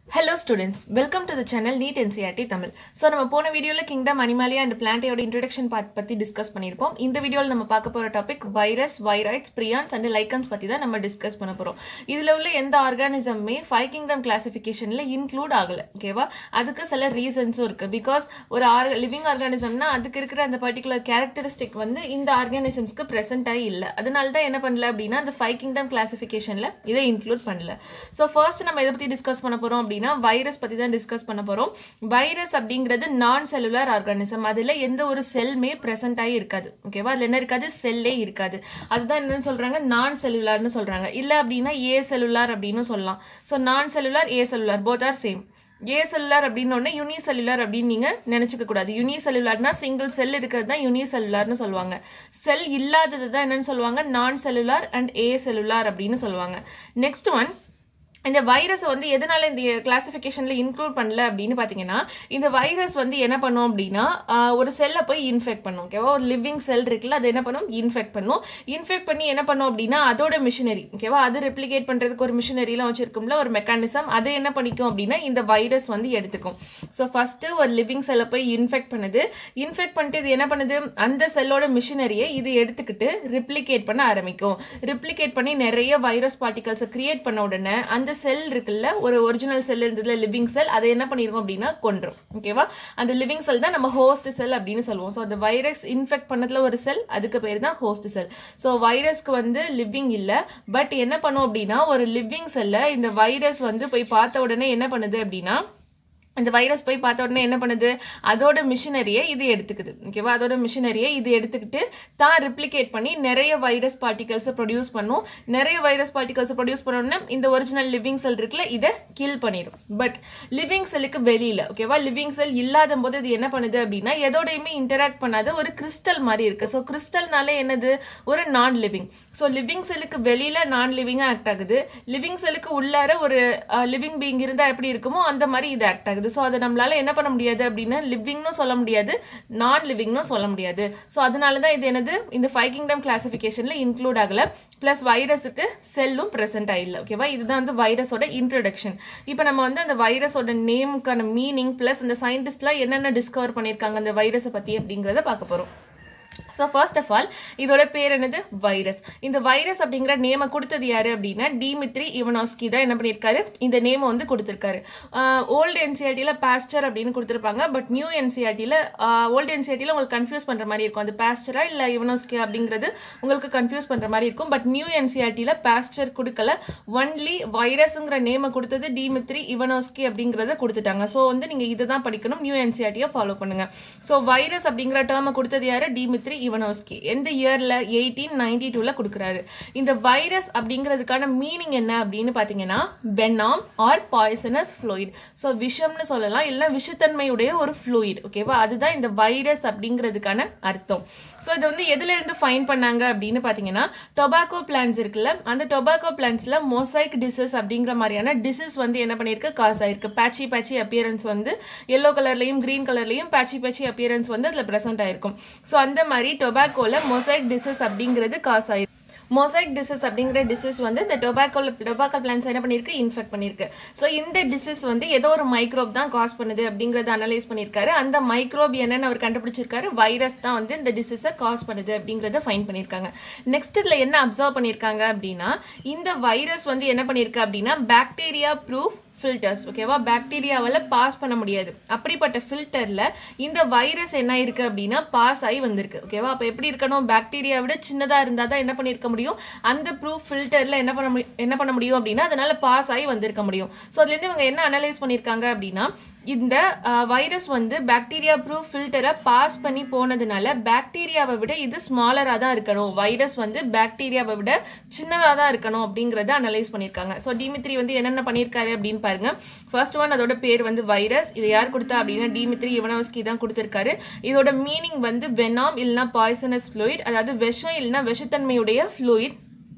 hello students welcome to the channel NEET NCERT Tamil so நம்ம போன வீடியோவில் கிங்டம் அனிமாலியா அண்ட் பிளான்டையோட இன்ட்ரடக்ஷன் பார்ட் பற்றி டிஸ்கஸ் பண்ணியிருப்போம் இந்த வீடியோவில் நம்ம பார்க்க போகிற topic virus viroids prions and lichens பற்றி தான் நம்ம டிஸ்கஸ் பண்ண போகிறோம் இதில் உள்ள எந்த ஆர்கானிசமே ஃபைவ் கிங்டம் கிளாசிஃபிகேஷனில் இன்க்ளூட் ஆகலை ஓகேவா அதுக்கு சில ரீசன்ஸும் இருக்குது பிகாஸ் ஒரு ஆர் லிவிங் ஆர்கானிசம்னா அதுக்கு இருக்கிற அந்த பர்டிகுலர் கேரக்டரிஸ்டிக் வந்து இந்த ஆர்கானிசம்ஸ்க்கு ப்ரெசென்ட்டாகி இல்லை அதனால தான் என்ன பண்ணல அப்படின்னா அந்த ஃபைவ் கிங்டம் கிளாசிஃபிகேஷனில் இதை இன்க்ளூட் பண்ணல ஸோ ஃபர்ஸ்ட் நம்ம இதை பற்றி டிஸ்கஸ் பண்ண போகிறோம் அப்படின்னா வைரஸ் பற்றி தான் டிஸ்கஸ் பண்ண போகிறோம் வைரஸ் அப்படிங்கிறது நான் செல்லுலார் ஆர்கானிசம் அதில் எந்த ஒரு செல்மே ப்ரெசென்ட் ஆகி இருக்காது ஓகேவா அதில் என்ன இருக்காது செல்லே இருக்காது அதுதான் என்னன்னு சொல்கிறாங்க நான் செல்லுலார்னு சொல்கிறாங்க இல்லை அப்படின்னா ஏ செல்லுலார் அப்படின்னு சொல்லலாம் ஸோ நான் cellular a cellular both are same a cellular அப்படின்னு ஒன்று யூனி செல்லுலார் அப்படின்னு நீங்கள் நினச்சிக்க கூடாது யூனி செல்லுலார்னா சிங்கிள் செல் இருக்கிறது தான் யூனி செல்லுலார்னு சொல்லுவாங்க செல் இல்லாதது தான் என்னன்னு சொல்லுவாங்க நான் செல்லுலார் அண்ட் ஏ செல்லுலார் அப்படின்னு சொல்லுவாங்க நெக்ஸ்ட் ஒன் இந்த வைரஸை வந்து எதனால இந்த கிளாசிஃபிகேஷனில் இன்க்ளூட் பண்ணல அப்படின்னு பார்த்தீங்கன்னா இந்த வைரஸ் வந்து என்ன பண்ணும் அப்படின்னா ஆஹ், ஒரு செல்லை போய் இன்ஃபெக்ட் பண்ணும் ஓகேவா ஒரு லிவிங் செல் இருக்குல்ல அது என்ன பண்ணும் இன்ஃபெக்ட் பண்ணும் இன்ஃபெக்ட் பண்ணி என்ன பண்ணும் அப்படின்னா அதோட மிஷினரி ஓகேவா அது ரெப்ளிகேட் பண்ணுறதுக்கு ஒரு மிஷினரிலாம் வச்சிருக்கும்ல ஒரு மெக்கானிசம் அதை என்ன பண்ணிக்கும் அப்படின்னா இந்த வைரஸ் வந்து எடுத்துக்கும் ஸோ ஃபஸ்ட்டு ஒரு லிவிங் செல்லை போய் இன்ஃபெக்ட் பண்ணுது இன்ஃபெக்ட் பண்ணிட்டு இது என்ன பண்ணுது அந்த செல்லோட மிஷினரியை இது எடுத்துக்கிட்டு ரிப்ளிகேட் பண்ண ஆரம்பிக்கும் ரிப்ளிகேட் பண்ணி நிறைய வைரஸ் பார்ட்டிகல்ஸை கிரியேட் பண்ண உடனே அந்த செல் இருக்குல்ல ஒரு ஒரிஜினல் செல் இருந்ததுல லிவிங் செல் அதை என்ன பண்ணிருக்கும் அப்படின்னா கொன்றும் ஓகேவா அந்த லிவிங் செல் தான் நம்ம ஹோஸ்ட் செல் அப்படின்னு சொல்லுவோம் ஸோ அந்த வைரஸ் இன்ஃபெக்ட் பண்ணதுல ஒரு செல் அதுக்கு பேர் தான் ஹோஸ்ட் செல் ஸோ வைரஸ்க்கு வந்து லிவிங் இல்லை பட் என்ன பண்ணும் அப்படின்னா ஒரு லிவிங் செல்லை இந்த வைரஸ் வந்து போய் பார்த்த உடனே என்ன பண்ணுது அப்படின்னா இந்த வைரஸ் போய் பார்த்த உடனே என்ன பண்ணுது அதோட மிஷினரியை இது எடுத்துக்குது ஓகேவா அதோட மிஷினரியை இது எடுத்துக்கிட்டு தான் ரிப்ளிகேட் பண்ணி நிறைய வைரஸ் பார்ட்டிகல்ஸை ப்ரொடியூஸ் பண்ணும் நிறைய வைரஸ் பார்ட்டிகல்ஸை ப்ரொடியூஸ் பண்ணோடனே இந்த ஒரிஜினல் லிவிங் செல் இருக்குல்ல இதை கில் பண்ணிடும் பட் லிவிங் செல்லுக்கு வெளியில் ஓகேவா லிவிங் செல் இல்லாத போது இது என்ன பண்ணுது அப்படின்னா எதோடையுமே இன்டராக்ட் பண்ணாத ஒரு கிறிஸ்டல் மாதிரி இருக்கு ஸோ கிறிஸ்டல்னாலே என்னது ஒரு நான் லிவிங் ஸோ லிவிங் செல்லுக்கு வெளியில் நான் லிவிங்காக ஆக்ட் ஆகுது லிவிங் செல்லுக்கு உள்ளார ஒரு லிவிங் பீயிங் இருந்தால் எப்படி இருக்குமோ அந்த மாதிரி இது ஆக்ட் ஆகுது ஸோ அதை நம்மளால என்ன பண்ண முடியாது அப்படின்னா லிவிங்னு சொல்ல முடியாது நான் லிவிங்னு சொல்ல முடியாது ஸோ அதனால தான் இது என்னது இந்த ஃபைவ் கிங்டம் கிளாசிஃபிகேஷனில் இன்க்ளூட் ஆகலை ப்ளஸ் வைரஸுக்கு செல்லும் ப்ரெசென்ட் ஆகிடல ஓகேவா இதுதான் வந்து வைரஸோட இன்ட்ரடக்ஷன் இப்போ நம்ம வந்து அந்த வைரஸோட நேமுக்கான மீனிங் ப்ளஸ் அந்த சயின்டிஸ்ட்லாம் என்னென்ன டிஸ்கவர் பண்ணியிருக்காங்க அந்த வைரஸை பற்றி அப்படிங்கிறத பார்க்க போகிறோம் ஸோ ஃபர்ஸ்ட் ஆஃப் ஆல் இதோட பேர் என்னது வைரஸ் இந்த வைரஸ் அப்படிங்கிற நேமை கொடுத்தது யாரு அப்படின்னா டிமித்ரி இவனாஸ்கி தான் என்ன பண்ணியிருக்காரு இந்த நேமை வந்து கொடுத்துருக்காரு ஓல்டு என்சிஆர்டியில் பாஸ்டர் அப்படின்னு கொடுத்துருப்பாங்க பட் நியூ என்சிஆர்டியில் ஓல்டு என்சிஆர்டியில் உங்களுக்கு கன்ஃபியூஸ் பண்ணுற மாதிரி இருக்கும் அது பாஸ்டரா இல்லை இவனாஸ்கி அப்படிங்கிறது உங்களுக்கு கன்ஃபியூஸ் பண்ணுற மாதிரி இருக்கும் பட் நியூ என்சிஆர்டியில் பாஸ்டர் கொடுக்கல ஒன்லி வைரஸுங்கிற நேமை கொடுத்தது டிமித்ரி இவனாஸ்கி அப்படிங்கிறத கொடுத்துட்டாங்க ஸோ வந்து நீங்கள் இதை தான் படிக்கணும் நியூ என்சிஆர்டியை ஃபாலோ பண்ணுங்க ஸோ வைரஸ் அப்படிங்கிற டேர்மை கொடுத்தது யாரு டிமித்ரி இவனோஸ்கி எந்த இயரில் எயிட்டீன் நைன்டி டூவில் கொடுக்குறாரு இந்த வைரஸ் அப்படிங்கிறதுக்கான மீனிங் என்ன அப்படின்னு பார்த்தீங்கன்னா venom or poisonous fluid so விஷம்னு சொல்லலாம் இல்லை விஷத்தன்மையுடைய ஒரு ஃப்ளூயிட் ஓகேவா அதுதான் இந்த வைரஸ் அப்படிங்கிறதுக்கான அர்த்தம் ஸோ இதை வந்து எதுல இருந்து ஃபைன் பண்ணாங்க அப்படின்னு பார்த்தீங்கன்னா டொபாக்கோ பிளான்ஸ் இருக்குல்ல அந்த டொபாக்கோ பிளான்ஸில் மொசைக் டிசஸ் அப்படிங்கிற மாதிரியான டிசஸ் வந்து என்ன பண்ணியிருக்கு காஸ் ஆயிருக்கு பேச்சி பேச்சி அப்பியரன்ஸ் வந்து எல்லோ கலர்லையும் க்ரீன் கலர்லையும் பேச்சி பேச்சி அப்பியரன்ஸ் வந்து அதில் ப்ரெசென்ட் ஆயிருக்கும் ஸோ அந்த மாதிரி டொபாக்கோவில் மொசைக் டிசஸ் அப்படிங்கிறது காஸ் ஆயிருக்கு மொசைக் டிசஸ் அப்படிங்கிற டிசீஸ் வந்து இந்த டொபாக்கோல டொபாக்கோ பிளான்ஸ் என்ன பண்ணியிருக்கு இன்ஃபெக்ட் பண்ணியிருக்கு ஸோ இந்த டிசீஸ் வந்து ஏதோ ஒரு மைக்ரோப் தான் காஸ் பண்ணுது அப்படிங்கிறத அனலைஸ் பண்ணியிருக்காரு அந்த மைக்ரோப் என்னன்னு அவர் கண்டுபிடிச்சிருக்காரு வைரஸ் தான் வந்து இந்த டிசீஸை காஸ் பண்ணுது அப்படிங்கிறத ஃபைன் பண்ணியிருக்காங்க நெக்ஸ்ட் இதில் என்ன அப்சர்வ் பண்ணியிருக்காங்க அப்படின்னா இந்த வைரஸ் வந்து என்ன பண்ணியிருக்கு அப்படின்னா பாக்டீரியா ப்ரூஃப் ஃபில்டர்ஸ் ஓகேவா பாக்டீரியாவால் பாஸ் பண்ண முடியாது அப்படிப்பட்ட ஃபில்டரில் இந்த வைரஸ் என்ன இருக்குது அப்படின்னா பாஸ் ஆகி வந்திருக்கு ஓகேவா அப்போ எப்படி இருக்கணும் பாக்டீரியா விட சின்னதாக இருந்தால் தான் என்ன பண்ணியிருக்க முடியும் அந்த ப்ரூஃப் ஃபில்டரில் என்ன பண்ண முடியும் என்ன பண்ண முடியும் அப்படின்னா அதனால் பாஸ் ஆகி வந்திருக்க முடியும் ஸோ அதுலேருந்து இவங்க என்ன அனலைஸ் பண்ணியிருக்காங்க அப்படின்னா இந்த வைரஸ் வந்து பாக்டீரியா ப்ரூஃப் ஃபில்டரை பாஸ் பண்ணி போனதுனால பாக்டீரியாவை விட இது ஸ்மாலராக தான் இருக்கணும் வைரஸ் வந்து பாக்டீரியாவை விட சின்னதாக தான் இருக்கணும் அப்படிங்கிறத அனலைஸ் பண்ணியிருக்காங்க ஸோ டிமித்ரி வந்து என்னென்ன பண்ணியிருக்காரு அப்படின்னு பாருங்க ஃபர்ஸ்ட் ஒன் அதோட பேர் வந்து வைரஸ் இது யார் கொடுத்தா அப்படின்னா டிமித்ரி இவனோஸ்கி தான் கொடுத்துருக்காரு இதோட மீனிங் வந்து வெனாம் இல்லைனா பாய்சனஸ் ஃப்ளூயிட் அதாவது விஷம் இல்லைனா விஷத்தன்மையுடைய ஃப்ளூயிட்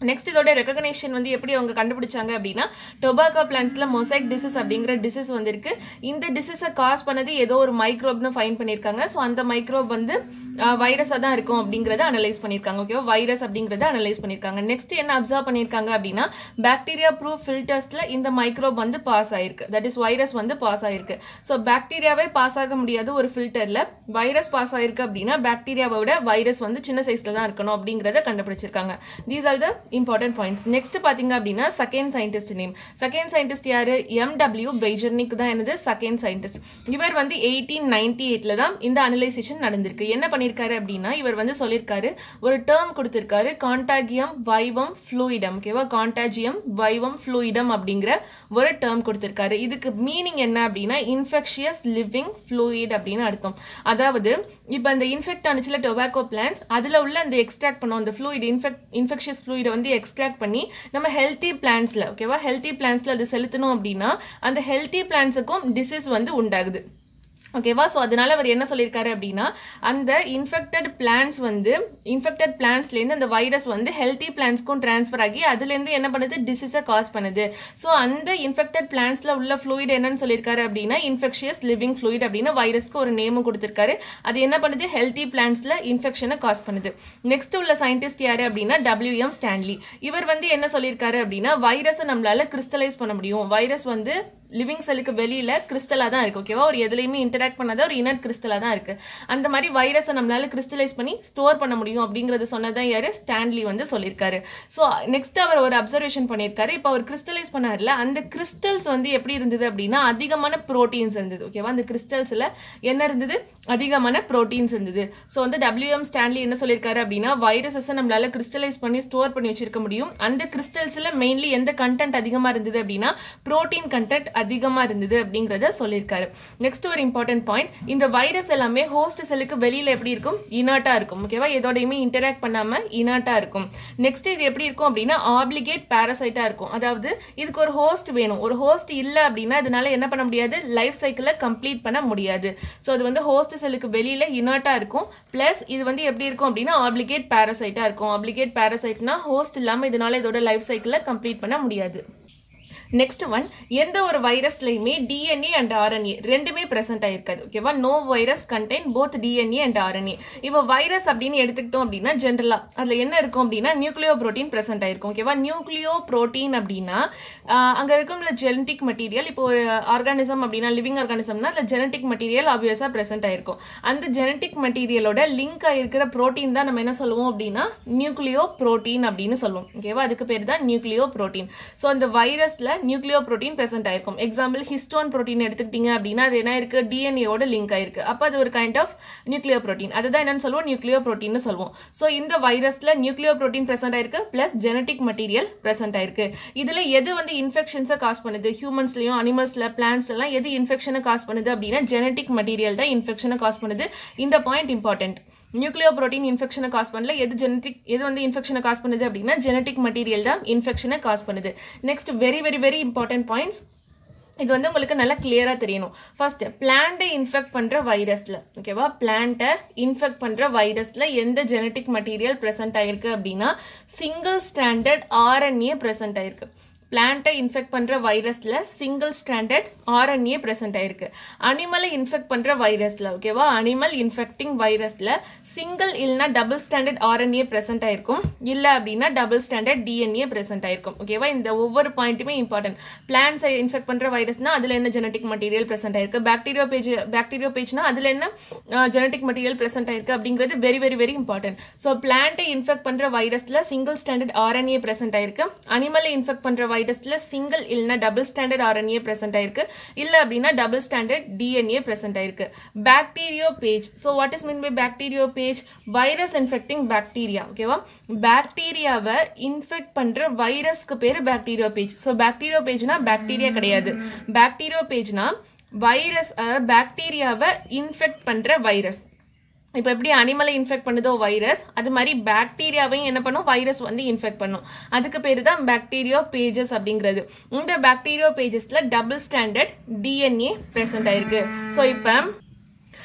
நெக்ஸ்ட் இதோட ரெகக்னேஷன் வந்து எப்படி அவங்க கண்டுபிடிச்சாங்க அப்படின்னா டொபாக்கோ பிளான்ஸ்ல மொசைக் டிசீஸ் அப்படிங்கிற டிசீஸ் வந்திருக்கு இந்த டிசீஸை காஸ் பண்ணது ஏதோ ஒரு மைக்ரோப்னு ஃபைன் பண்ணியிருக்காங்க ஸோ அந்த மைக்ரோப் வந்து வைரஸாக தான் இருக்கும் அப்படிங்கிறத அனலைஸ் பண்ணியிருக்காங்க ஓகேவா வைரஸ் அப்படிங்கிறத அனலைஸ் பண்ணியிருக்காங்க நெக்ஸ்ட் என்ன அப்சர்வ் பண்ணியிருக்காங்க அப்படின்னா பாக்டீரியா ப்ரூஃப் ஃபில்டர்ஸ்ல இந்த மைக்ரோப் வந்து பாஸ் ஆயிருக்கு தட் இஸ் வைரஸ் வந்து பாஸ் ஆயிருக்கு ஸோ பாக்டீரியாவே பாஸ் ஆக முடியாது ஒரு ஃபில்டர்ல வைரஸ் பாஸ் ஆயிருக்கு அப்படின்னா பாக்டீரியாவை விட வைரஸ் வந்து சின்ன சைஸ்ல தான் இருக்கணும் அப்படிங்கிறத கண்டுபிடிச்சிருக்காங்க these are the important points next பாத்தீங்க அப்படின்னா second scientist name second scientist யாரு எம்டபிள்யூ பெய்ஜர்னிக் தான் என்னது செகண்ட் சயின்டிஸ்ட் இவர் வந்து எயிட்டீன் நைன்டி எயிட்ல தான் இந்த அனலைசேஷன் நடந்திருக்கு என்ன பண்ணியிருக்காரு அப்படின்னா இவர் வந்து சொல்லியிருக்காரு ஒரு டேர்ம் கொடுத்திருக்காரு கான்டாகியம் வைவம் ஃப்ளூயிடம் ஓகேவா கான்டாஜியம் வைவம் ஃப்ளூயிடம் அப்படிங்கிற ஒரு டேர்ம் கொடுத்திருக்காரு இதுக்கு மீனிங் என்ன அப்படின்னா இன்ஃபெக்ஷியஸ் லிவிங் ஃப்ளூயிட் அப்படின்னு அர்த்தம் அதாவது இப்போ அந்த இன்ஃபெக்ட் ஆனிச்சுல டொபாக்கோ பிளான்ஸ் அதில் உள்ள அந்த எக்ஸ்ட்ராக்ட் பண்ணோம் அந்த ஃப்ளூயிட் இன்ஃபெக்ட் இன்ஃபெக்ஷியஸ் ஃப்ளூயிடை வந்து எக்ஸ்ட்ராக்ட் பண்ணி நம்ம ஹெல்த்தி பிளான்ஸில் ஓகேவா ஹெல்த்தி பிளான்ஸில் அது செலுத்தணும் அப்படின்னா அந்த ஹெல்த்தி பிளான்ஸுக்கும் டிசீஸ் வந்து உண்டாகுது ஓகேவா ஸோ அதனால அவர் என்ன சொல்லியிருக்காரு அப்படின்னா அந்த இன்ஃபெக்டட் பிளான்ஸ் வந்து இன்ஃபெக்டட் பிளான்ஸ்லேருந்து அந்த வைரஸ் வந்து ஹெல்த்தி பிளான்ஸ்க்கும் ட்ரான்ஸ்ஃபர் ஆகி அதுலேருந்து என்ன பண்ணுது டிசீஸை காஸ் பண்ணுது ஸோ அந்த இன்ஃபெக்டட் பிளான்ஸில் உள்ள ஃப்ளூயிட் என்னன்னு சொல்லியிருக்காரு அப்படின்னா இன்ஃபெக்ஷியஸ் லிவிங் ஃப்ளூயிட் அப்படின்னு வைரஸ்க்கு ஒரு நேமும் கொடுத்துருக்காரு அது என்ன பண்ணுது ஹெல்த்தி பிளான்ஸில் இன்ஃபெக்ஷனை காஸ் பண்ணுது நெக்ஸ்ட் உள்ள சயின்டிஸ்ட் யாரு அப்படின்னா டபிள்யூஎம் ஸ்டான்லி இவர் வந்து என்ன சொல்லியிருக்காரு அப்படின்னா வைரஸை நம்மளால கிறிஸ்டலைஸ் பண்ண முடியும் வைரஸ் வந்து லிவிங் செல்லுக்கு வெளியில கிறிஸ்டலா தான் இருக்கு ஓகேவா ஒரு எதுலையுமே இன்டராக்ட் பண்ணாத ஒரு இனட் கிறிஸ்டலா தான் இருக்கு அந்த மாதிரி வைரஸை நம்மளால கிறிஸ்டலைஸ் பண்ணி ஸ்டோர் பண்ண முடியும் அப்படிங்கறது சொன்னதான் யாரு ஸ்டான்லி வந்து சொல்லியிருக்காரு ஸோ நெக்ஸ்ட் அவர் ஒரு அப்சர்வேஷன் பண்ணியிருக்காரு இப்போ அவர் கிறிஸ்டலைஸ் பண்ணார்ல அந்த கிறிஸ்டல்ஸ் வந்து எப்படி இருந்தது அப்படின்னா அதிகமான ப்ரோட்டீன்ஸ் இருந்தது ஓகேவா அந்த கிறிஸ்டல்ஸ்ல என்ன இருந்தது அதிகமான ப்ரோட்டீன்ஸ் இருந்தது ஸோ வந்து டபிள்யூஎம் ஸ்டான்லி என்ன சொல்லியிருக்காரு அப்படின்னா வைரஸஸை நம்மளால கிறிஸ்டலைஸ் பண்ணி ஸ்டோர் பண்ணி வச்சிருக்க முடியும் அந்த கிறிஸ்டல்ஸ்ல மெயின்லி எந்த கண்டென்ட் அதிகமா இருந்தது அப்படின்னா ப்ரோட்டீன் கண்டென்ட் அதிகமா இருந்தது அப்படிங்கறத சொல்லியிருக்காரு நெக்ஸ்ட் ஒரு இம்பார்ட்டன்ட் பாயிண்ட் இந்த வைரஸ் எல்லாமே ஹோஸ்ட் செல்லுக்கு வெளியில எப்படி இருக்கும் இனாட்டா இருக்கும் ஓகேவா எதோடையுமே இன்டராக்ட் பண்ணாம இனாட்டா இருக்கும் நெக்ஸ்ட் இது எப்படி இருக்கும் அப்படின்னா ஆப்ளிகேட் பாரசைட்டா இருக்கும் அதாவது இதுக்கு ஒரு ஹோஸ்ட் வேணும் ஒரு ஹோஸ்ட் இல்ல அப்படின்னா இதனால என்ன பண்ண முடியாது லைஃப் சைக்கிளை கம்ப்ளீட் பண்ண முடியாது ஸோ அது வந்து ஹோஸ்ட் செல்லுக்கு வெளியில இனாட்டா இருக்கும் பிளஸ் இது வந்து எப்படி இருக்கும் அப்படின்னா ஆப்ளிகேட் பாரசைட்டா இருக்கும் ஆப்ளிகேட் பாரசைட்னா ஹோஸ்ட் இல்லாம இதனால இதோட லைஃப் சைக்கிளை கம்ப்ளீட் பண்ண முடியாது நெக்ஸ்ட் ஒன் எந்த ஒரு வைரஸ்லையுமே டிஎன்ஏ அண்ட் ஆர்என்ஏ ரெண்டுமே பிரசன்ட் ஆயிருக்காது ஓகேவா no virus contain both DNA and RNA இப்போ வைரஸ் அப்படின்னு எடுத்துக்கிட்டோம் அப்படின்னா ஜென்ரலா அதுல என்ன இருக்கும் அப்படின்னா நியூக்ளியோ ப்ரோட்டீன் பிரசன்ட் ஆயிருக்கும் ஓகேவா நியூக்ளியோ ப்ரோட்டீன் அப்படின்னா ஆஹ், அங்க இருக்கும்ல ஜெனட்டிக் மெட்டீரியல் இப்போ ஒரு ஆர்கானிசம் அப்படின்னா லிவிங் ஆர்கானிசம்னா அதுல ஜெனட்டிக் மெட்டீரியல் ஆப்வியஸா பிரசன்ட் ஆயிருக்கும் அந்த ஜெனட்டிக் மெட்டீரியலோட லிங்க் ஆயிருக்கிற ப்ரோட்டீன் தான் நம்ம என்ன சொல்லுவோம் அப்படின்னா நியூக்ளியோ ப்ரோட்டீன் அப்படின்னு சொல்லுவோம் ஓகேவா அதுக்கு பேர் தான் நியூக்ளியோ ப்ரோட்டீன் ஸோ அந்த வைரஸ்ல நியூக்ளியோ ப்ரோட்டீன் பிரசன்ட் ஆயிருக்கும் எக்ஸாம்பிள் ஹிஸ்டோன் ப்ரோட்டீன் எடுத்துக்கிட்டீங்க அப்படின்னா அது என்ன இருக்கு டிஎன்ஏவோட லிங்க் ஆயிருக்கு அப்போ அது ஒரு கைண்ட் ஆஃப் நியூக்ளியோ ப்ரோட்டீன் அதுதான் என்னன்னு சொல்லுவோம் நியூக்ளியோ ப்ரோட்டீன் சொல்லுவோம் ஸோ இந்த வைரஸ்ல நியூக்ளியோ ப்ரோட்டீன் பிரசன்ட் ஆயிருக்கு பிளஸ் ஜெனட்டிக் மெட்டீரியல் பிரசன்ட் ஆயிருக்கு இதுல எது வந்து இன்ஃபெக்ஷன்ஸை காஸ் பண்ணுது ஹியூமன்ஸ்லயும் அனிமல்ஸ்ல பிளான்ஸ் எல்லாம் எது இன்ஃபெக்ஷனை காஸ் பண்ணுது அப்படின்னா ஜெனட்டிக் மெட்டீரியல் தான் இன்ஃபெக்ஷனை காஸ் பண்ணுது இந்த பாயிண்ட் இம்பார்ட்டன்ட் நியூக்ளியோ ப்ரோட்டீன் இன்ஃபெக்ஷனை காஸ் பண்ணல எது ஜெனட்டிக் எது வந்து இன்ஃபெக்ஷனை காஸ் பண்ணுது அப்படின்னா ஜெனட்டிக் மெட்டீரியல் தான் இன்ஃபெக்ஷனை காஸ் பண்ணுது next very very very important points இது வந்து உங்களுக்கு நல்லா கிளியராக தெரியணும் ஃபர்ஸ்ட் பிளான்ட்டை இன்ஃபெக்ட் பண்ணுற வைரஸில் ஓகேவா பிளான்ட்டை இன்ஃபெக்ட் பண்ணுற வைரஸில் எந்த ஜெனட்டிக் மெட்டீரியல் ப்ரெசென்ட் ஆயிருக்கு அப்படின்னா சிங்கிள் ஸ்டாண்டர்ட் ஆர்என்ஏ ப்ரெசென்ட் ஆயிருக்கு பிளான்ட்டை இன்ஃபெக்ட் பண்ணுற வைரஸில் சிங்கிள் ஸ்டாண்டர்ட் ஆர்என்ஏ ப்ரெசென்ட் ஆயிருக்கு அனிமலை இன்ஃபெக்ட் பண்ணுற வைரஸில் ஓகேவா அனிமல் இன்ஃபெக்டிங் வைரஸில் சிங்கிள் இல்லைனா டபுள் ஸ்டாண்டர்ட் ஆர்என்ஏ ப்ரெசென்ட் ஆயிருக்கும் இல்லை அப்படின்னா டபுள் ஸ்டாண்டர்ட் டிஎன்ஏ ப்ரெசென்ட் ஆயிருக்கும் ஓகேவா இந்த ஒவ்வொரு பாயிண்ட்டுமே இம்பார்ட்டன்ட் பிளான்ஸை இன்ஃபெக்ட் பண்ணுற வைரஸ்னா அதில் என்ன ஜெனட்டிக் மெட்டீரியல் ப்ரெசென்ட் ஆயிருக்கு பாக்டீரியா பேஜ் பாக்டீரியா பேஜ்னா அதில் என்ன ஜெனட்டிக் மெட்டீரியல் ப்ரெசென்ட் ஆயிருக்கு அப்படிங்கிறது very very very important so பிளான்ட்டை இன்ஃபெக்ட் பண்ணுற வைரஸில் சிங்கிள் ஸ்டாண்டர்ட் ஆர்என்ஏ ப்ரெசென்ட் ஆயிருக்கு அனிமலை இன்ஃபெக்ட் பண்ணுற வைரஸில் சிங்கிள் இல்லைனா டபுள் ஸ்டாண்டர்ட் ஆர்என்ஏ ப்ரெசென்ட் ஆயிருக்கு இல்லை அப்படின்னா டபுள் ஸ்டாண்டர்ட் டிஎன்ஏ ப்ரெசென்ட் ஆயிருக்கு bacteriophage so what is mean by bacteriophage virus infecting bacteria ஓகேவா பாக்டீரியாவை இன்ஃபெக்ட் பண்ணுற வைரஸ்க்கு பேர் பாக்டீரியோ பேஜ் ஸோ பாக்டீரியோ பேஜ்னா பாக்டீரியா கிடையாது பாக்டீரியோ பேஜ்னா வைரஸ் பாக்டீரியாவை இன்ஃபெக்ட் பண்ணுற வைரஸ் இப்போ எப்படி அனிமலை இன்ஃபெக்ட் பண்ணுதோ வைரஸ் அது மாதிரி பாக்டீரியாவையும் என்ன பண்ணும் வைரஸ் வந்து இன்ஃபெக்ட் பண்ணும் அதுக்கு பேர் தான் பாக்டீரியோ பேஜஸ் அப்படிங்கிறது இந்த பாக்டீரியோ பேஜஸில் டபுள் ஸ்டாண்டர்ட் டிஎன்ஏ ப்ரெசென்ட் ஆயிருக்கு ஸோ இப்போ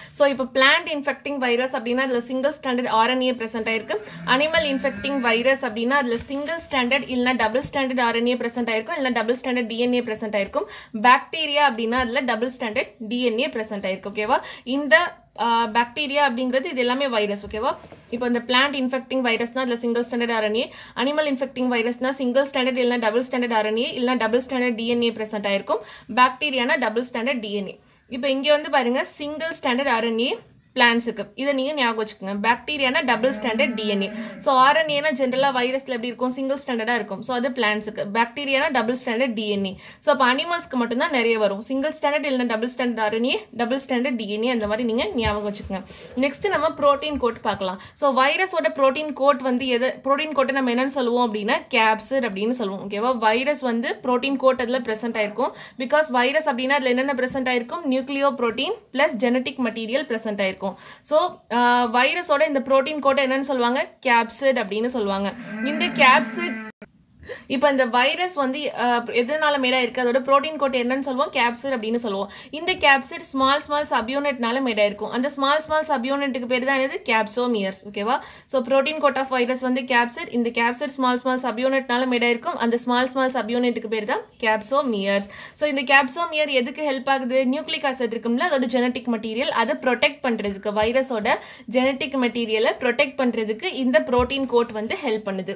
ஸோ இப்போ பிளான்ட் இன்ஃபெக்டிங் வைரஸ் அப்படின்னா அதில் சிங்கிள் ஸ்டாண்டர்ட் ஆர்என்ஏ ப்ரெசென்ட் ஆயிருக்கு அனிமல் இன்ஃபெக்டிங் வைரஸ் அப்படின்னா அதில் சிங்கிள் ஸ்டாண்டர்ட் இல்லைனா டபுள் ஸ்டாண்டர்ட் ஆர்என்ஏ ப்ரெசென்ட் ஆயிருக்கும் இல்லை டபுள் ஸ்டாண்டர்ட் டிஎன்ஏ ப்ரெசென்ட் ஆயிருக்கும் பாக்டீரியா அப்படின்னா அதில் டபுள் ஸ்டாண்டர்ட் டிஎன்ஏ ப்ரெசென்ட் ஆயிருக்கு ஓகேவா இந்த பாக்டீரியா அப்படிங்கிறது இது எல்லாமே வைரஸ் ஓகேவா இப்போ இந்த பிளான்ட் இன்ஃபெக்டிங் வைரஸ்னா அதில் single standard RNA animal infecting வைரஸ்னா சிங்கிள் ஸ்டாண்டர்ட் இல்லைனா டபுள் ஸ்டாண்டர்ட் ஆர்என்ஏ இல்லைனா டபுள் ஸ்டாண்டர்ட் டிஎன்ஏ ப்ரெசென்ட் ஆயிருக்கும் பாக்டீரியானா டபுள் ஸ்டாண்டர்ட் டிஎன்ஏ இப்போ இங்கே வந்து பாருங்க சிங்கிள் ஸ்டாண்டர்ட் ஆர்என்ஏ பிளான்ஸுக்கு இதை நீங்கள் ஞாபகம் வச்சுக்கோங்க பாக்டீரியானா டபுள் ஸ்டாண்டர்ட் டிஎன்ஏ ஸோ ஆர்என்ஏனா ஜென்ரலாக வைரஸில் எப்படி இருக்கும் சிங்கிள் ஸ்டாண்டர்டாக இருக்கும் ஸோ அது பிளான்ஸுக்கு பாக்டீரியானா டபுள் ஸ்டாண்டர்ட் டிஎன்ஏ ஸோ அப்போ அனிமல்ஸ்க்கு மட்டும்தான் நிறைய வரும் சிங்கிள் ஸ்டாண்டர்ட் இல்லைனா double standard RNA double standard DNA அந்த மாதிரி நீங்கள் ஞாபகம் வச்சுக்கோங்க நெக்ஸ்ட் நம்ம ப்ரோட்டீன் கோட் பார்க்கலாம் ஸோ வைரஸோட ப்ரோட்டீன் கோட் வந்து எது ப்ரோட்டீன் கோட்டை நம்ம என்னன்னு சொல்லுவோம் அப்படின்னா கேப்சர் அப்படின்னு சொல்லுவோம் ஓகேவா வைரஸ் வந்து ப்ரோட்டீன் கோட் அதில் ப்ரெசென்ட் ஆயிருக்கும் பிகாஸ் வைரஸ் அப்படின்னா அதில் என்னென்ன ப்ரெசென்ட் ஆயிருக்கும் nucleoprotein plus genetic material present ஆயிருக்கும் ஸோ வைரஸோட இந்த ப்ரோட்டீன் கோட்டை என்னன்னு சொல்லுவாங்க கேப்சிட் அப்படின்னு சொல்லுவாங்க இந்த கேப்சிட் இப்போ இந்த வைரஸ் வந்து எதனால மேடா இருக்கு அதோட ப்ரோட்டீன் கோட் என்னன்னு சொல்லுவோம் கேப்சிட் அப்படின்னு சொல்லுவோம் இந்த கேப்சிட் ஸ்மால் ஸ்மால் சப்யூனிட்னால மேடா இருக்கும் அந்த ஸ்மால் ஸ்மால் சப்யூனிட்டுக்கு பேர் தான் என்னது கேப்சோமியர்ஸ் ஓகேவா so protein coat of virus வந்து கேப்சிட் இந்த கேப்சிட் ஸ்மால் ஸ்மால் சப்யூனிட்னால மேடா இருக்கும் அந்த ஸ்மால் ஸ்மால் சப்யூனிட்டுக்கு பேர் தான் கேப்சோமியர்ஸ் ஸோ இந்த கேப்சோமியர் எதுக்கு ஹெல்ப் ஆகுது நியூக்ளிக் ஆசிட் இருக்கும்ல அதோட ஜெனட்டிக் மெட்டீரியல் அதை ப்ரொடெக்ட் பண்ணுறதுக்கு வைரஸோட ஜெனட்டிக் மெட்டீரியலை ப்ரொடெக்ட் பண்ணுறதுக்கு இந்த ப்ரோட்டீன் கோட் வந்து ஹெல்ப் பண்ணுது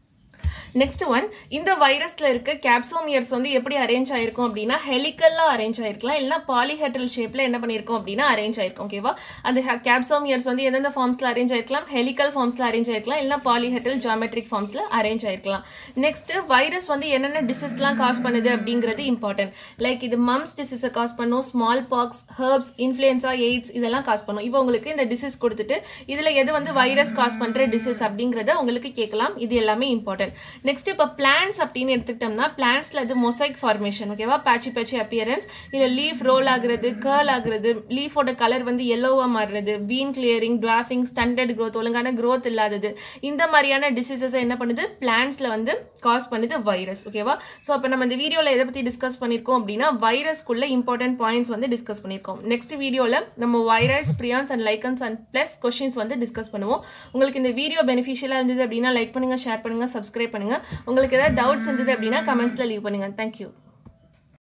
நெக்ஸ்ட் ஒன் இந்த வைரஸ்ல இருக்க கேப்சோமியர்ஸ் வந்து எப்படி அரேஞ்ச் ஆயிருக்கும் அப்படின்னா ஹெலிக்கல்லா அரேஞ்ச் ஆயிருக்கலாம் இல்லைனா பாலிஹெட்ரல் ஷேப்ல என்ன பண்ணியிருக்கோம் அப்படின்னா அரேஞ்ச் ஆயிருக்கும் ஓகேவா அந்த கேப்சோமியர்ஸ் வந்து எந்தெந்த ஃபார்ம்ஸ்ல அரேஞ்ச் ஆயிருக்கலாம் ஹெலிக்கல் ஃபார்ம்ஸ்ல அரேஞ்ச் ஆயிருக்கலாம் இல்லைனா பாலிஹெட்ரல் ஜாமெட்ரிக் ஃபார்ம்ஸ்ல அரேஞ்ச் ஆயிருக்கலாம் நெக்ஸ்ட் வைரஸ் வந்து என்னென்ன டிசீஸ்லாம் காஸ் பண்ணுது அப்படிங்கிறது இம்பார்ட்டன்ட் லைக் இது மம்ஸ் டிசீஸை காஸ் பண்ணும் smallpox herpes influenza AIDS இதெல்லாம் காஸ் பண்ணும் இப்போ உங்களுக்கு இந்த டிசீஸ் கொடுத்துட்டு இதுல எது வந்து வைரஸ் காஸ் பண்ற டிசீஸ் அப்படிங்கிறத உங்களுக்கு கேட்கலாம் இது எல்லாமே இம்பார்ட்டன்ட் நெக்ஸ்ட் இப்போ பிளான்ஸ் அப்படின்னு எடுத்துக்கிட்டோம்னா பிளான்ஸ்ல அது மொசைக் ஃபார்மேஷன் ஓகேவா பேட்சி பேட்சி அப்பியரன்ஸ் இல்லை லீஃப் ரோல் ஆகுறது கேர்ள் ஆகுறது லீஃபோட கலர் வந்து எல்லோவா மாறுறது vein clearing dwarfing stunted growth ஒழுங்கான க்ரோத் இல்லாதது இந்த மாதிரியான டிசீசஸ் என்ன பண்ணுது பிளான்ஸ்ல வந்து காஸ் பண்ணுது வைரஸ் ஓகேவா ஸோ அப்போ நம்ம இந்த வீடியோவில் எதை பற்றி டிஸ்கஸ் பண்ணியிருக்கோம் அப்படின்னா வைரஸ்க்குள்ள இம்பார்ட்டன்ட் பாயிண்ட்ஸ் வந்து டிஸ்கஸ் பண்ணியிருக்கோம் நெக்ஸ்ட் வீடியோவில் நம்ம virus prions and lichens and plus questions வந்து டிஸ்கஸ் பண்ணுவோம் உங்களுக்கு இந்த வீடியோ பெனிஃபிஷியலாக இருந்தது அப்படின்னா லைக் பண்ணுங்க ஷேர் பண்ணுங்க சப்ஸ்கிரைப் பண்ணுங்க உங்களுக்கு ஏதாவது டவுட்ஸ் இருந்தது அப்படின்னா கமெண்ட்ஸில் லீவ் பண்ணுங்க தேங்க்யூ